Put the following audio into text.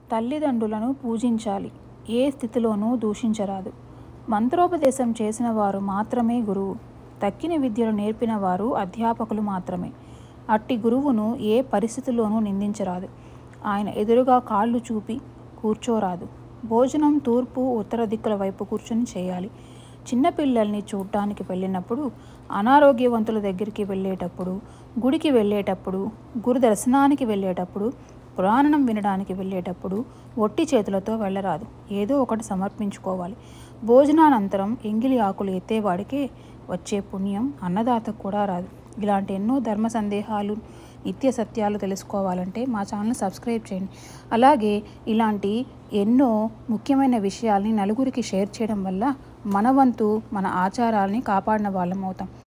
తల్లిదండ్రులను పూజించాలి ఏ స్థితిలోనూ దూషించరాదు మంత్రోపదేశం చేసిన వారు మాత్రమే గురువు తక్కిన విద్యలు నేర్పిన వారు అధ్యాపకులు మాత్రమే అట్టి గురువును ఏ పరిస్థితిలోనూ నిందించరాదు ఆయన ఎదురుగా కాళ్ళు చూపి కూర్చోరాదు భోజనం తూర్పు ఉత్తర దిక్కుల వైపు కూర్చొని చేయాలి చిన్నపిల్లల్ని చూడటానికి వెళ్ళినప్పుడు అనారోగ్యవంతుల దగ్గరికి వెళ్ళేటప్పుడు గుడికి వెళ్ళేటప్పుడు గురు దర్శనానికి వెళ్ళేటప్పుడు పురాణం వినడానికి వెళ్ళేటప్పుడు ఒట్టి చేతులతో వెళ్ళరాదు ఏదో ఒకటి సమర్పించుకోవాలి భోజనానంతరం ఎంగిలి ఆకులు ఎత్తేవాడికే వచ్చే పుణ్యం అన్నదాతకు కూడా రాదు ఇలాంటి ఎన్నో ధర్మ సందేహాలు నిత్య సత్యాలు తెలుసుకోవాలంటే మా ఛానల్ సబ్స్క్రైబ్ చేయండి అలాగే ఇలాంటి ఎన్నో ముఖ్యమైన విషయాల్ని నలుగురికి షేర్ చేయడం వల్ల మన వంతు మన ఆచారాల్ని కాపాడిన వాళ్ళం అవుతాం